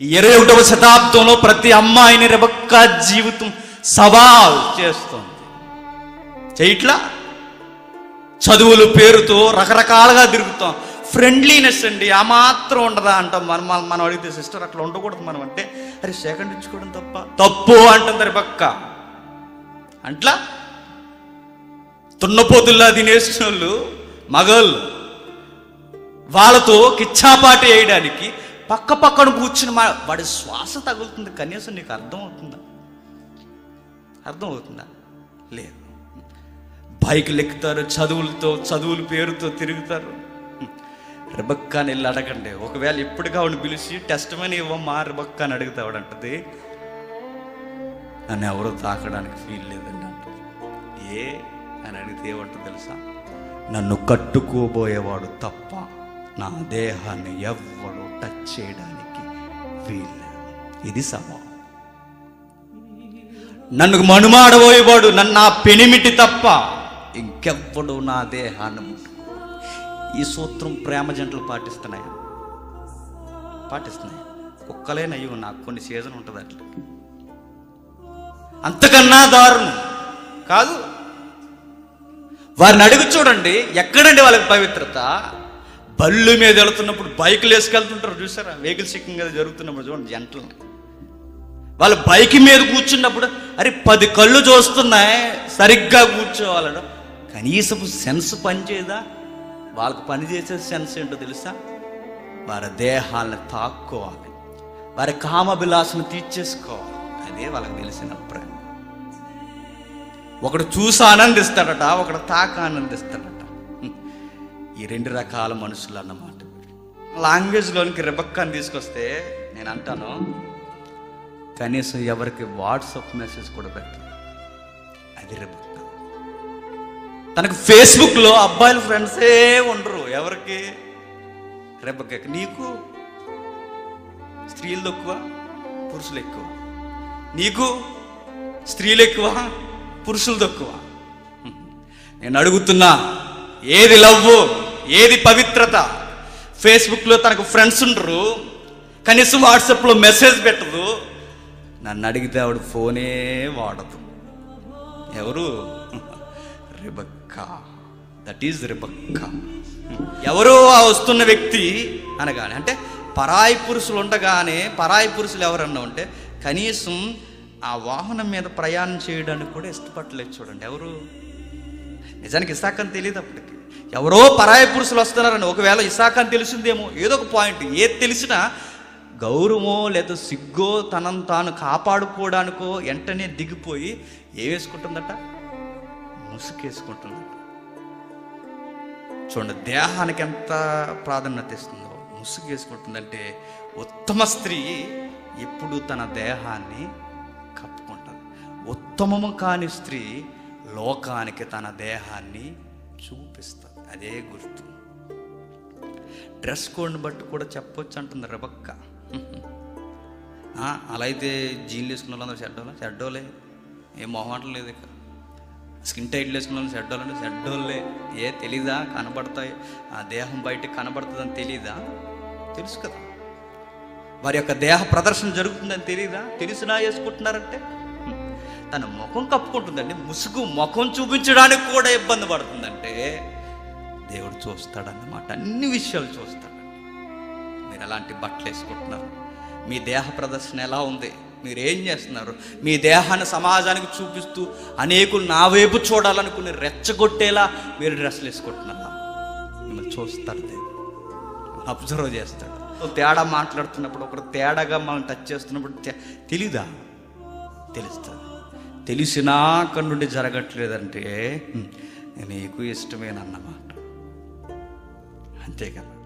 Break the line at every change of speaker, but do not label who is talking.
ఈ ఇరవై ఒకటవ శతాబ్దంలో ప్రతి అమ్మాయిని రెబక్క జీవితం సవాల్ చేస్తుంది చేయట్లా చదువుల పేరుతో రకరకాలుగా తిరుగుతాం ఫ్రెండ్లీనెస్ అండి ఆ మాత్రం ఉండదా అంటాం మనం మనం- మనం అడిగితే సిస్టర్ అట్లా ఉండకూడదు మనం అంటే అరే సెకండ్ ఇచ్చుకోవడం తప్ప తప్పు అంటుంది రెబక్క అంట్లా తున్నపోతుల్లా తినేసిన వాళ్ళు మగళ్ళు వాళ్ళతో కిచ్చాపాటి వేయడానికి పక్క పక్కన కూర్చుని మా వాడి శ్వాస తగులుతుంది కనీసం నీకు అర్థం అవుతుందా అర్థం అవుతుందా లేదు బైకులు ఎక్కుతారు చదువులతో చదువుల పేరుతో తిరుగుతారు రిబక్కాని వెళ్ళి అడగండి ఒకవేళ ఇప్పటిగా ఆవిడ పిలిచి టెస్ట్ మనీ ఇవ్వమ్మా రిబక్కా అని అడిగితే ఆవిడంటది నన్ను ఎవరు తాకడానికి ఫీల్ లేదండి అంటది ఏ అని అడిగితే ఏమంటుంది తెలుసా నన్ను కట్టుకోబోయేవాడు తప్ప నా దేహాన్ని ఎవ్వడు టచ్ చేయడానికి వీల్లేదు ఇది సభ నన్ను మనుమాడబోయేవాడు నన్ను నా పెనిమిటి తప్ప ఇంకెవ్వడు నా దేహాన్ని ముట్టుకో ఈ సూత్రం ప్రేమ జంటలు పాటిస్తున్నాయా పాటిస్తున్నాయి కుక్కలేనయ్యో నాకు కొన్ని సీజన్ ఉంటుంది అట్లా అంతకన్నా దారుణం కాదు వారిని అడుగు చూడండి ఎక్కడండి వాళ్ళకి పవిత్రత బళ్ళు మీద వెళుతున్నప్పుడు బైకులు వేసుకెళ్తుంటారు చూసారా వెహికల్ చెక్కింగ్ అది జరుగుతున్నప్పుడు చూడండి జంటలని వాళ్ళ బైక్ మీద కూర్చున్నప్పుడు అరే పది కళ్ళు చూస్తున్నాయి సరిగ్గా కూర్చోవాలడం కనీసపు సెన్స్ పనిచేయదా వాళ్ళకి పని చేసే సెన్స్ ఏంటో తెలుసా వారి దేహాలను తాక్కోవాలి వారి కామభిలాషను తీర్చేసుకోవాలి అదే వాళ్ళకి తెలిసిన ప్రేమ ఒకడు చూసి ఆనందిస్తాడట ఒకడు తాక ఆనందిస్తాడట హ్మ్. ఈ రెండు రకాల మనుషులు అన్నమాట లాంగ్వేజ్లోనికి రిబక్కాని తీసుకొస్తే నేను అంటాను కనీసం ఎవరికి వాట్సాప్ మెసేజ్ కూడా పెట్టదు అది రిబక్క తనకు ఫేస్బుక్లో అబ్బాయిల ఫ్రెండ్సే ఉండరు ఎవరికి రిబక్క నీకు స్త్రీలు ఎక్కువ పురుషులు ఎక్కువ నీకు స్త్రీలు ఎక్కువ పురుషులు తక్కువ నేను అడుగుతున్నా ఏది లవ్ ఏది పవిత్రత ఫేస్బుక్లో తనకు ఫ్రెండ్స్ ఉండరు కనీసం వాట్సాప్లో మెసేజ్ పెట్టదు నన్ను అడిగితే ఆవిడ ఫోనే వాడదు ఎవరు రిబక్కా దట్ ఈజ్ రిబక్కా ఎవరో ఆ వస్తున్న వ్యక్తి అనగానే అంటే పరాయి పురుషులు ఉండగానే పరాయి పురుషులు ఎవరన్నా ఉంటే కనీసం ఆ వాహనం మీద ప్రయాణం చేయడానికి కూడా ఇష్టపడలేదు చూడండి ఎవరు నిజానికి ఇసాక్ అని తెలియదు అప్పటికి ఎవరో పరాయి పురుషులు వస్తున్నారని ఒకవేళ ఇసాక్ అని తెలిసిందేమో ఏదో ఒక పాయింట్ ఏది తెలిసినా గౌరవమో లేదా సిగ్గో తనను తాను కాపాడుకోవడానికో వెంటనే దిగిపోయి ఏ వేసుకుంటుందట ముసుకేసుకుంటుందట చూడండి దేహానికి ఎంత ప్రాధాన్యత ఇస్తుందో ముసుగు వేసుకుంటుందంటే ఉత్తమ స్త్రీ ఎప్పుడు తన దేహాన్ని కప్పుకుంటుంది ఉత్తమము కాని స్త్రీ లోకానికి తన దేహాన్ని చూపిస్తుంది అదే గుర్తు డ్రెస్ కోడ్ని బట్టి కూడా చెప్పొచ్చు అంటుంది రెబక్క ఆ, అలా అయితే జీన్లు వేసుకున్న వాళ్ళందరూ చెడ్డోలే చెడ్డోలే ఏం మొహమాటం లేదు ఇక స్కిన్ టైట్లు వేసుకున్న వాళ్ళు చెడ్డోళ్ళంటే చెడ్డోళ్ళే ఏ తెలీదా కనబడతాయి ఆ దేహం బయటకు కనబడుతుందని తెలీదా తెలుసు కదా వారి యొక్క దేహ ప్రదర్శన జరుగుతుందని తెలీదా తెలిసినా వేసుకుంటున్నారంటే హ్మ్. తన ముఖం కప్పుకుంటుందండి ముసుగు ముఖం చూపించడానికి కూడా ఇబ్బంది పడుతుందంటే దేవుడు చూస్తాడన్నమాట అన్ని విషయాలు చూస్తాడు మీరు ఎలాంటి బట్టలు వేసుకుంటున్నారు మీ దేహ ప్రదర్శన ఎలా ఉంది మీరు ఏం చేస్తున్నారు మీ దేహాన్ని సమాజానికి చూపిస్తూ అనేకులు నా వైపు చూడాలనుకుని రెచ్చగొట్టేలా మీరు డ్రెస్సులు వేసుకుంటున్నారా మిమ్మల్ని చూస్తాడు దేవుడు అబ్జర్వ్ చేస్తాడు ఓ తేడా మాట్లాడుతున్నప్పుడు ఒకరు తేడాగా మనం టచ్ చేస్తున్నప్పుడు తె- తెలీదా తెలుస్తుంది తెలిసినా అక్కడి నుండి జరగట్లేదంటే హ్మ్, నీకు ఇష్టమేనన్నమాట అంతే కదా